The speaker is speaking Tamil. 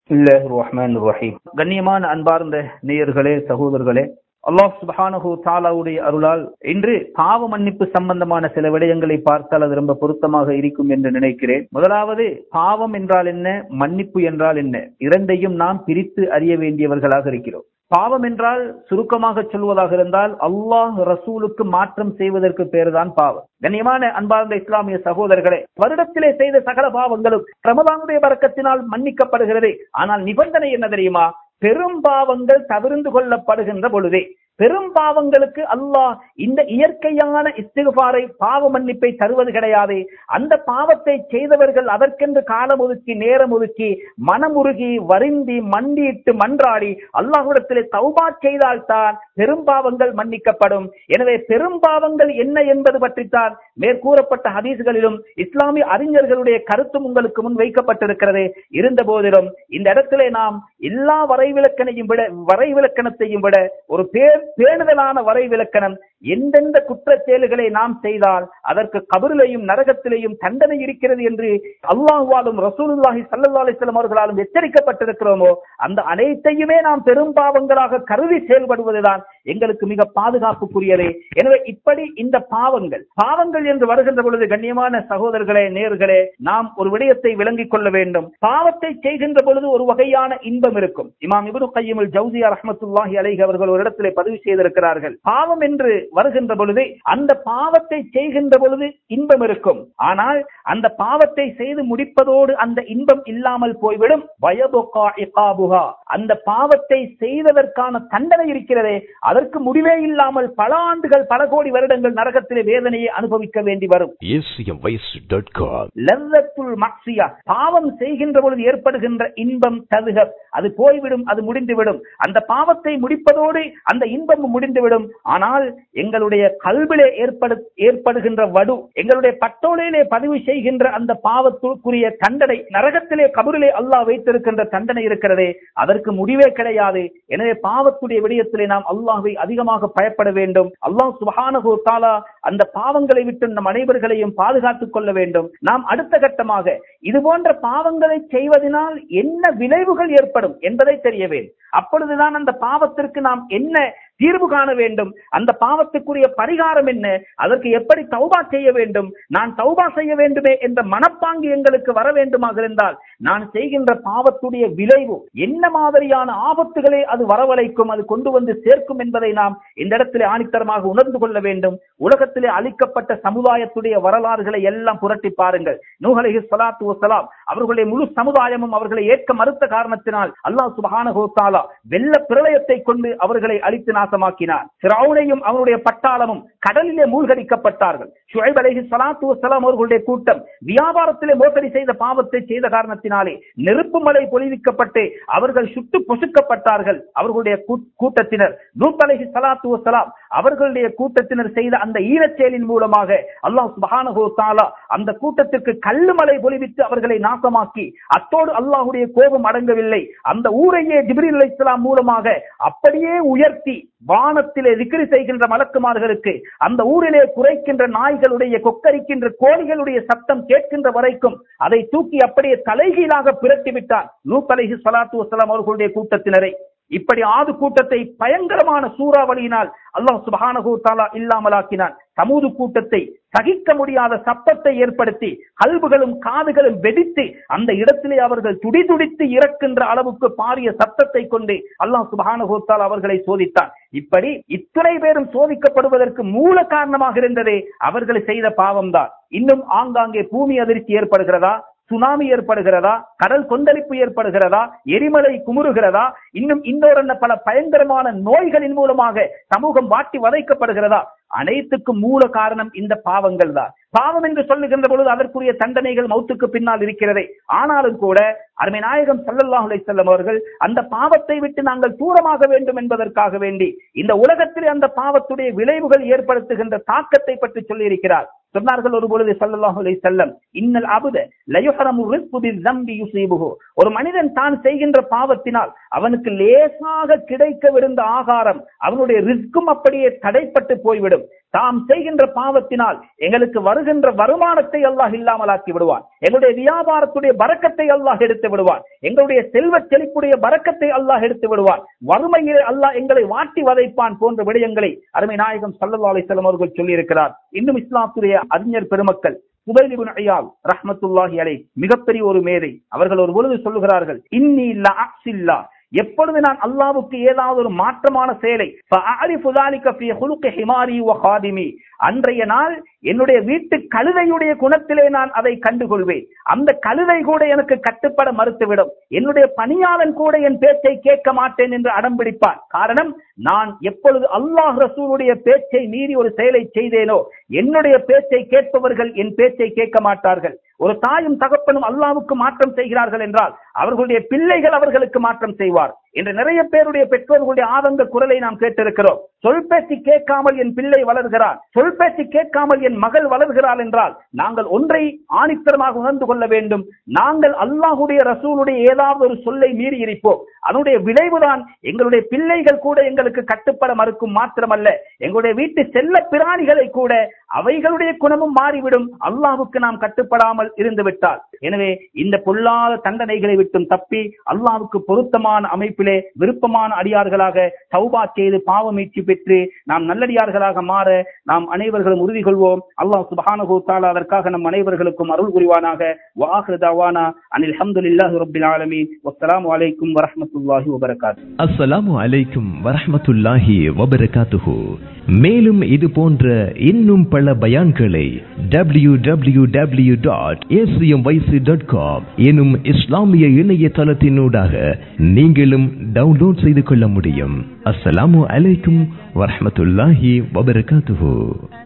பிஸ்மில்லாஹ் ரஹ்மான் ரஹீம் கண்ணியமான அன்பார்ந்த நேயர்களே சகோதரர்களே அல்லாஹ் சுபஹானஹு தாலாவுடைய அருளால் இன்று பாவ மன்னிப்பு சம்பந்தமான சில விடயங்களை பார்த்தால் அது ரொம்ப பொருத்தமாக இருக்கும் என்று நினைக்கிறேன் முதலாவது பாவம் என்றால் என்ன மன்னிப்பு என்றால் என்ன இரண்டையும் நாம் பிரித்து அறிய வேண்டியவர்களாக இருக்கிறோம் பாவம் என்றால் சுருக்கமாக சொல்வதாக இருந்தால் அல்லாஹ் ரசூலுக்கு மாற்றம் செய்வதற்கு பேருதான் பாவம் கண்ணியமான அன்பார்ந்த இஸ்லாமிய சகோதரர்களே வருடத்திலே செய்த சகல பாவங்களும் ரமதானுடைய வரக்கத்தினால் மன்னிக்கப்படுகிறது ஆனால் நிபந்தனை என்ன தெரியுமா பெரும் பாவங்கள் தவிர்ந்து கொள்ளப்படுகின்ற பொழுதே பெரும் பாவங்களுக்கு அல்லாஹ் இந்த இயற்கையான இஸ்திகுபாரை பாவ மன்னிப்பை தருவது கிடையாது அந்த பாவத்தை செய்தவர்கள் அதற்கென்று காலம் ஒதுக்கி நேரம் ஒதுக்கி மனமுருகி வருந்தி மண்டியிட்டு மன்றாடி அல்லாஹ்விடத்திலே தௌபா செய்தால்தான் பெரும் பாவங்கள் மன்னிக்கப்படும் எனவே பெரும் பாவங்கள் என்ன என்பது பற்றித்தான் மேற்கூறப்பட்ட ஹதீஸ்களிலும் இஸ்லாமிய அறிஞர்களுடைய கருத்தும் உங்களுக்கு முன் வைக்கப்பட்டிருக்கிறது இருந்த போதிலும் இந்த இடத்திலே நாம் எல்லா வரைவிலக்கணையும் விட வரைவிலக்கணத்தையும் விட ஒரு பேர் பேணுதலான வரைவிலக்கணம் எந்தெந்த குற்றச் செயல்களை நாம் செய்தால் அதற்கு கபரிலையும் நரகத்திலேயும் தண்டனை இருக்கிறது என்று அல்லாஹுவாலும் ரசூலுல்லாஹி சல்லா அலிஸ்லாம் அவர்களாலும் எச்சரிக்கப்பட்டிருக்கிறோமோ அந்த அனைத்தையுமே நாம் பெரும் பாவங்களாக கருதி செயல்படுவதுதான் எங்களுக்கு மிக பாதுகாப்புக்குரியது எனவே இப்படி இந்த பாவங்கள் பாவங்கள் என்று வருகின்ற பொழுது கண்ணியமான சகோதரர்களே நேர்களே நாம் ஒரு விடயத்தை விளங்கிக் கொள்ள வேண்டும் பாவத்தை செய்கின்ற பொழுது ஒரு வகையான இன்பம் இருக்கும் இமாம் இபுனு கையமில் ஜவுசியா ரஹமத்துல்லாஹி அலைஹி அவர்கள் ஒரு இடத்திலே பதிவு செய்திருக்கிறார்கள் பாவம் என்று வருகின்ற பொழுது அந்த பாவத்தை செய்கின்ற பொழுது இன்பம் இருக்கும் ஆனால் அந்த பாவத்தை செய்து முடிப்பதோடு அந்த இன்பம் இல்லாமல் போய்விடும் வயதுகா இகாபுகா அந்த பாவத்தை செய்ததற்கான தண்டனை இருக்கிறதே அதற்கு முடிவே இல்லாமல் பல ஆண்டுகள் பல கோடி வருடங்கள் நரகத்திலே வேதனையை அனுபவிக்க வேண்டி வரும் acmvoice.com லல்லத்துல் மக்சியா பாவம் செய்கின்ற பொழுது ஏற்படுகின்ற இன்பம் ததுக அது போய்விடும் அது முடிந்துவிடும் அந்த பாவத்தை முடிப்பதோடு அந்த இன்பம் முடிந்துவிடும் ஆனால் எங்களுடைய கல்விலே ஏற்படு ஏற்படுகின்ற வடு எங்களுடைய பட்டோலையிலே பதிவு செய்கின்ற அந்த பாவத்துக்குரிய தண்டனை நரகத்திலே கபரிலே அல்லாஹ் வைத்திருக்கின்ற தண்டனை இருக்கிறதே அதற்கு முடிவே கிடையாது எனவே பாவத்துடைய விடயத்திலே நாம் அல்லாஹ்வை அதிகமாக பயப்பட வேண்டும் அல்லாஹ் சுபஹானஹு தாலா அந்த பாவங்களை விட்டு நம் அனைவர்களையும் பாதுகாத்துக் கொள்ள வேண்டும் நாம் அடுத்த கட்டமாக இது போன்ற பாவங்களை செய்வதனால் என்ன விளைவுகள் ஏற்படும் என்பதை தெரிய வேண்டும் அப்பொழுதுதான் அந்த பாவத்திற்கு நாம் என்ன தீர்வு காண வேண்டும் அந்த பாவத்துக்குரிய பரிகாரம் என்ன அதற்கு எப்படி தௌபா செய்ய வேண்டும் நான் தௌபா செய்ய வேண்டுமே என்ற மனப்பாங்கு எங்களுக்கு வர வேண்டுமாக இருந்தால் நான் செய்கின்ற பாவத்துடைய விளைவு என்ன மாதிரியான ஆபத்துகளை அது வரவழைக்கும் அது கொண்டு வந்து சேர்க்கும் என்பதை நாம் இந்த இடத்திலே ஆணித்தரமாக உணர்ந்து கொள்ள வேண்டும் உலகத்திலே அளிக்கப்பட்ட சமுதாயத்துடைய வரலாறுகளை எல்லாம் புரட்டி பாருங்கள் நூஹலஹி சலாத்து வசலாம் அவர்களுடைய முழு சமுதாயமும் அவர்களை ஏற்க மறுத்த காரணத்தினால் அல்லாஹ் சுபஹான ஹோத்தாலா வெள்ள பிரளயத்தை கொண்டு அவர்களை அழித்து நாசமாக்கினார் சிராவுனையும் அவருடைய பட்டாளமும் கடலிலே மூழ்கடிக்கப்பட்டார்கள் ஷுஐப் அலைஹி ஸலாத்து வஸலாம் அவர்களுடைய கூட்டம் வியாபாரத்திலே மோசடி செய்த பாவத்தை செய்த காரணத்தினாலே நெருப்பு மலை பொழிவிக்கப்பட்டு அவர்கள் சுட்டு பொசுக்கப்பட்டார்கள் அவர்களுடைய கூ- கூட்டத்தினர் லூத் அலைஹி ஸலாத்து வஸலாம் அவர்களுடைய கூட்டத்தினர் செய்த அந்த ஈரச்செயலின் மூலமாக அல்லாஹ் சுப்ஹானஹு வ தஆலா அந்த கூட்டத்திற்கு கல்லு மலை பொழிவித்து அவர்களை நாசமாக்கி அத்தோடு அல்லாஹ்வுடைய கோபம் அடங்கவில்லை அந்த ஊரையே ஜிப்ரீல் அலைஹிஸ்ஸலாம் மூலமாக அப்படியே உயர்த்தி வானத்திலே விக்கிரி செய்கின்ற மலக்குமார்களுக்கு அந்த ஊரிலே குறைக்கின்ற நாய்களுடைய கொக்கரிக்கின்ற கோழிகளுடைய சத்தம் கேட்கின்ற வரைக்கும் அதை தூக்கி அப்படியே தலைகீழாக பிரட்டி விட்டார் லூத் அலைஹி ஸலாத்து வஸலாம் அவர்களுடைய கூட்டத்தினரை இப்படி ஆது கூட்டத்தை பயங்கரமான சூறாவளியினால் அல்லாஹ் சுப்ஹானஹு தஆலா இல்லாமலாக்கினான் சமூது கூட்டத்தை சகிக்க முடியாத சத்தத்தை ஏற்படுத்தி கல்புகளும் காதுகளும் வெடித்து அந்த இடத்திலே அவர்கள் துடிதுடித்து இறக்கின்ற அளவுக்கு பாரிய சத்தத்தை கொண்டு அல்லாஹ் சுப்ஹானஹு தஆலா அவர்களை சோதித்தான் இப்படி இத்தனை பேரும் சோதிக்கப்படுவதற்கு மூல காரணமாக இருந்ததே அவர்கள் செய்த பாவம்தான் இன்னும் ஆங்காங்கே பூமி அதிர்ச்சி ஏற்படுகிறதா சுனாமி ஏற்படுகிறதா கடல் கொந்தளிப்பு ஏற்படுகிறதா எரிமலை குமுறுகிறதா இன்னும் இன்னொரு பல பயங்கரமான நோய்களின் மூலமாக சமூகம் வாட்டி வதைக்கப்படுகிறதா அனைத்துக்கும் மூல காரணம் இந்த பாவங்கள் தான் பாவம் என்று சொல்லுகின்ற பொழுது அதற்குரிய தண்டனைகள் மௌத்துக்கு பின்னால் இருக்கிறதே ஆனாலும் கூட அருமை நாயகம் ஸல்லல்லாஹு அலைஹி வஸல்லம் அவர்கள் அந்த பாவத்தை விட்டு நாங்கள் தூரமாக வேண்டும் என்பதற்காக வேண்டி இந்த உலகத்திலே அந்த பாவத்துடைய விளைவுகள் ஏற்படுத்துகின்ற தாக்கத்தை பற்றி சொல்லி இருக்கிறார் சொன்னார்கள் ஒரு பொழுது ஸல்லல்லாஹு அலைஹி வஸல்லம் இன்னல் அபுத லயுஹரமு ரிஸ்கு பிஸ்ஸம்பி யுஸீபுஹு ஒரு மனிதன் தான் செய்கின்ற பாவத்தினால் அவனுக்கு லேசாக கிடைக்கவிருந்த ஆகாரம் அவனுடைய ரிஸ்கும் அப்படியே தடைப்பட்டு போய்விடும் தாம் செய்கின்ற பாவத்தினால் எங்களுக்கு வருகின்ற வருமானத்தை அல்லாஹ் இல்லாமலாக்கி விடுவான் எங்களுடைய வியாபாரத்துடைய பறக்கத்தை அல்லாஹ் எடுத்து விடுவான் எங்களுடைய செல்வ செழிப்புடைய பறக்கத்தை அல்லாஹ் எடுத்து விடுவான் வறுமையிலே அல்லாஹ் எங்களை வாட்டி வதைப்பான் போன்ற விடயங்களை அருமை நாயகம் சல்லா அலிஸ்லாம் அவர்கள் சொல்லியிருக்கிறார் இன்னும் இஸ்லாத்துடைய அறிஞர் பெருமக்கள் புதைலிபுன் ஐயால் ரஹ்மத்துல்லாஹி அலை மிகப்பெரிய ஒரு மேதை அவர்கள் ஒரு பொழுது சொல்லுகிறார்கள் இன்னி லா எப்பொழுது நான் அல்லாவுக்கு ஏதாவது ஒரு மாற்றமான செயலை அன்றைய நாள் என்னுடைய வீட்டு கழுதையுடைய குணத்திலே நான் அதை கண்டுகொள்வேன் அந்த கழுதை கூட எனக்கு கட்டுப்பட மறுத்துவிடும் என்னுடைய பணியாளன் கூட என் பேச்சை கேட்க மாட்டேன் என்று அடம் பிடிப்பான் காரணம் நான் எப்பொழுது அல்லாஹ் ரசூலுடைய பேச்சை மீறி ஒரு செயலை செய்தேனோ என்னுடைய பேச்சை கேட்பவர்கள் என் பேச்சை கேட்க மாட்டார்கள் ஒரு தாயும் தகப்பனும் அல்லாவுக்கு மாற்றம் செய்கிறார்கள் என்றால் அவர்களுடைய பிள்ளைகள் அவர்களுக்கு மாற்றம் செய்வார் என்று நிறைய பேருடைய பெற்றோர்களுடைய ஆதங்க குரலை நாம் கேட்டிருக்கிறோம் சொல் பேச்சு கேட்காமல் என் பிள்ளை வளர்கிறார் சொல் பேச்சு கேட்காமல் என் மகள் வளர்கிறாள் என்றால் நாங்கள் ஒன்றை ஆணித்தரமாக உணர்ந்து கொள்ள வேண்டும் நாங்கள் அல்லாஹுடைய ரசூலுடைய ஏதாவது ஒரு சொல்லை மீறி இருப்போம் அதனுடைய விளைவுதான் எங்களுடைய பிள்ளைகள் கூட எங்களுக்கு கட்டுப்பட மறுக்கும் மாத்திரமல்ல எங்களுடைய வீட்டு செல்ல பிராணிகளை கூட அவைகளுடைய குணமும் மாறிவிடும் அல்லாஹுக்கு நாம் கட்டுப்படாமல் இருந்து விட்டால் எனவே இந்த பொல்லாத தண்டனைகளை விட்டும் தப்பி அல்லாஹுக்கு பொருத்தமான அமைப்பிலே விருப்பமான அடியார்களாக சௌபா செய்து பாவ மீட்சி பெற்று நாம் நல்லடியார்களாக மாற நாம் அனைவர்களும் உறுதி கொள்வோம் அல்லாஹ் சுபஹானஹு தஆலா அதற்காக நம் அனைவர்களுக்கும் அருள் புரிவானாக வாஹிரு தவானா அனில் ஹம்துலில்லாஹி ரப்பில் ஆலமீன் வஸ்ஸலாமு அலைக்கும் வரஹ்மத்துல்லாஹி வபரகாத்துஹு அஸ்ஸலாமு அலைக்கும் வரஹ்மத்துல்லாஹி வபரகாத்துஹு மேலும் இது போன்ற இன்னும் பல பயான்களை W W W dot dot com எனும் இஸ்லாமிய இணையதளத்தினூடாக நீங்களும் டவுன்லோட் செய்து கொள்ள முடியும் அஸ்ஸலாமு அலைக்கும் வரஹ்மத்துல்லாஹி வபரகாத்துஹு